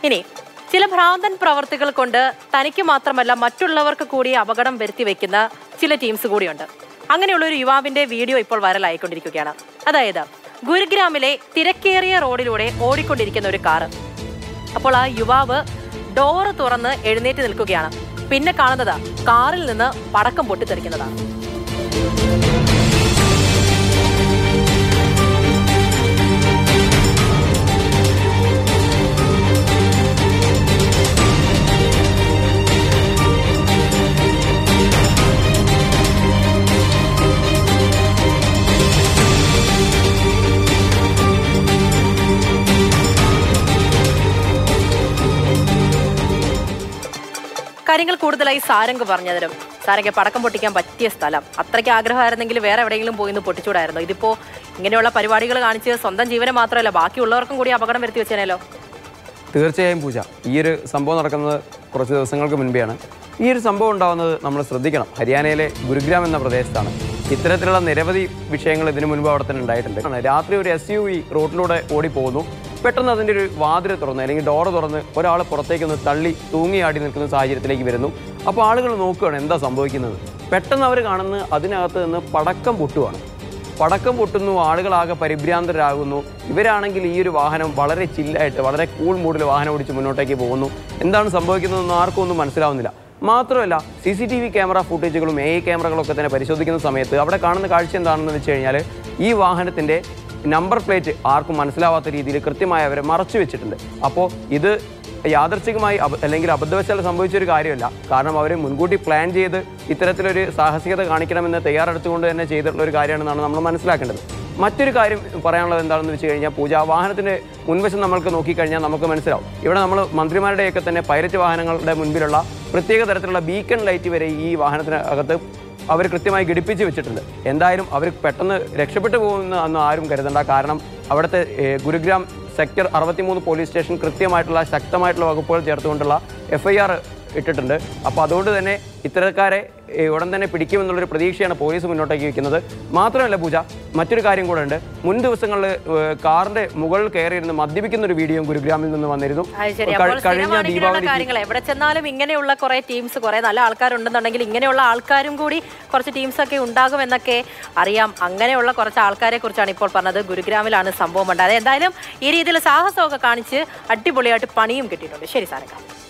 ഇനി ചില ഭ്രാന്തൻ പ്രവർത്തികൾ കൊണ്ട് തനിക്ക് മാത്രമല്ല മറ്റുള്ളവർക്ക് കൂടി അപകടം വരുത്തി വെക്കുന്ന ചില ടീംസ് കൂടിയുണ്ട് അങ്ങനെയുള്ള ഒരു യുവാവിന്റെ വീഡിയോ ഇപ്പോൾ വൈറലായിക്കൊണ്ടിരിക്കുകയാണ് അതായത് ഗുരുഗ്രാമിലെ തിരക്കേറിയ റോഡിലൂടെ ഓടിക്കൊണ്ടിരിക്കുന്ന ഒരു കാറ് അപ്പോൾ ആ യുവാവ് ഡോറ് തുറന്ന് എഴുന്നേറ്റ് നിൽക്കുകയാണ് പിന്നെ കാണുന്നത് കാറിൽ നിന്ന് പടക്കം പൊട്ടിത്തെറിക്കുന്നതാണ് കാര്യങ്ങൾ കൂടുതലായി സാരംഗ് പറഞ്ഞതിലും സാരംഗ് പടക്കം പൊട്ടിക്കാൻ പറ്റിയ സ്ഥലം അത്രയ്ക്ക് ആഗ്രഹമായിരുന്നെങ്കിൽ വേറെ എവിടെയെങ്കിലും പോയി ഒന്ന് പൊട്ടിച്ചൂടായിരുന്നു ഇതിപ്പോ ഇങ്ങനെയുള്ള പരിപാടികൾ കാണിച്ച് സ്വന്തം ജീവനെ മാത്രമല്ല ബാക്കിയുള്ളവർക്കും കൂടി അപകടം വരുത്തി വെച്ചേനല്ലോ തീർച്ചയായും പൂജ ഈ ഒരു സംഭവം നടക്കുന്നത് കുറച്ച് ദിവസങ്ങൾക്ക് മുൻപെയാണ് ഈ ഒരു സംഭവം ഉണ്ടാകുന്നത് നമ്മൾ ശ്രദ്ധിക്കണം ഹരിയാനയിലെ ഗുരുഗ്രാം എന്ന പ്രദേശത്താണ് ഇത്തരത്തിലുള്ള നിരവധി വിഷയങ്ങൾ ഇതിനു മുൻപ് അവിടെ തന്നെ ഉണ്ടായിട്ടുണ്ട് ആണ്. രാത്രി ഒരു എസ് യു വി റോഡിലൂടെ ഓടി പോകുന്നു പെട്ടെന്ന് അതിൻ്റെ ഒരു വാതിൽ തുറന്ന് അല്ലെങ്കിൽ ഡോറ് തുറന്ന് ഒരാൾ പുറത്തേക്ക് ഒന്ന് തള്ളി തൂങ്ങിയാടി നിൽക്കുന്ന സാഹചര്യത്തിലേക്ക് വരുന്നു അപ്പോൾ ആളുകൾ നോക്കുകയാണ് എന്താ സംഭവിക്കുന്നത് പെട്ടെന്ന് അവർ കാണുന്ന അതിനകത്ത് നിന്ന് പടക്കം പൊട്ടുവാണ് പടക്കം പൊട്ടുന്നു ആളുകളാകെ പരിഭ്രാന്തരാകുന്നു ഇവരാണെങ്കിൽ ഈ ഒരു വാഹനം വളരെ ചില്ലായിട്ട് വളരെ കൂൾ മൂഡിൽ വാഹനം ഓടിച്ച് മുന്നോട്ടേക്ക് പോകുന്നു എന്താണ് സംഭവിക്കുന്നതെന്ന് ആർക്കും ഒന്നും മനസ്സിലാവുന്നില്ല മാത്രമല്ല C C T V camera ഫുട്ടേജുകളും എ ഐ ക്യാമറകളൊക്കെ തന്നെ പരിശോധിക്കുന്ന സമയത്ത് അവിടെ കാണുന്ന കാഴ്ച എന്താണെന്ന് വെച്ച് കഴിഞ്ഞാൽ ഈ വാഹനത്തിൻ്റെ നമ്പർ പ്ലേറ്റ് ആർക്കും മനസ്സിലാവാത്ത രീതിയിൽ കൃത്യമായി അവരെ മറച്ചു വെച്ചിട്ടുണ്ട് അപ്പോൾ ഇത് യാദർച്ഛികമായി അബ അല്ലെങ്കിൽ അബദ്ധവശാൽ സംഭവിച്ച ഒരു കാര്യമല്ല കാരണം അവർ മുൻകൂട്ടി പ്ലാൻ ചെയ്ത് ഇത്തരത്തിലൊരു സാഹസികത കാണിക്കണമെന്ന് തയ്യാറെടുത്തുകൊണ്ട് തന്നെ ചെയ്തിട്ടുള്ള ഒരു കാര്യമാണെന്നാണ് നമ്മൾ മനസ്സിലാക്കേണ്ടത് മറ്റൊരു കാര്യം പറയാനുള്ളത് എന്താണെന്ന് വെച്ച് കഴിഞ്ഞാൽ പൂജ ആ വാഹനത്തിൻ്റെ മുൻവശം നമ്മൾക്ക് നോക്കിക്കഴിഞ്ഞാൽ നമുക്ക് മനസ്സിലാവും ഇവിടെ നമ്മൾ മന്ത്രിമാരുടെയൊക്കെ തന്നെ പൈലറ്റ് വാഹനങ്ങളുടെ മുൻപിലുള്ള പ്രത്യേക തരത്തിലുള്ള ബീക്കൺ ലൈറ്റ് വരെ ഈ വാഹനത്തിനകത്ത് അവർ കൃത്യമായി ഘടിപ്പിച്ച് വെച്ചിട്ടുണ്ട് എന്തായാലും അവർ പെട്ടെന്ന് രക്ഷപ്പെട്ടു പോകുമെന്ന് അന്ന് ആരും കരുതണ്ട കാരണം അവിടുത്തെ ഏഹ്, ഗുരുഗ്രാം സെക്ടർ അറുപത്തിമൂന്ന് പോലീസ് സ്റ്റേഷൻ കൃത്യമായിട്ടുള്ള ശക്തമായിട്ടുള്ള വകുപ്പുകൾ ചേർത്തുകൊണ്ടുള്ള എഫ് ഐ ആർ ഇട്ടിട്ടുണ്ട് അപ്പോൾ അതുകൊണ്ട് തന്നെ ഇത്തരക്കാരെ ഏഹ്, ഉടൻ തന്നെ പിടിക്കുമെന്നുള്ളൊരു പ്രതീക്ഷയാണ് പോലീസ് മുന്നോട്ടേക്ക് വയ്ക്കുന്നത് മാത്രമല്ല പൂജ മറ്റൊരു കാര്യം കൂടെ ഉണ്ട് മുൻ ദിവസങ്ങളിൽ ഏഹ്, കാറിന്റെ മുകളിൽ കയറിയിരുന്ന് മദ്യപിക്കുന്ന ഒരു വീഡിയോയും ഗുരുഗ്രാമിൽ നിന്ന് വന്നിരുന്നു അത് ശരി കഴി- അപ്പോൾ കഴിഞ്ഞ സ്ഥിരമാണ് ഇങ്ങനെയുള്ള ദീപാവലിക്ക് കാര്യങ്ങൾ എവിടെ ചെന്നാലും ഇങ്ങനെയുള്ള കുറെ ടീംസ് കുറെ നല്ല ആൾക്കാരുണ്ടെന്നുണ്ടെങ്കിൽ ഇങ്ങനെയുള്ള ആൾക്കാരും കൂടി കുറച്ച് ടീംസ് ഒക്കെ ഉണ്ടാകുമെന്നൊക്കെ അറിയാം അങ്ങനെയുള്ള കുറച്ച് ആൾക്കാരെ കുറിച്ചാണ് ഇപ്പോൾ പറഞ്ഞത് ഗുരുഗ്രാമിലാണ് സംഭവം ഉണ്ടായത് എന്തായാലും ഈ രീതിയിൽ സാഹസമൊക്കെ കാണിച്ച് അടിപൊളിയായിട്ട് പണിയും കിട്ടിയിട്ടുണ്ട് ശരി സാരക്ക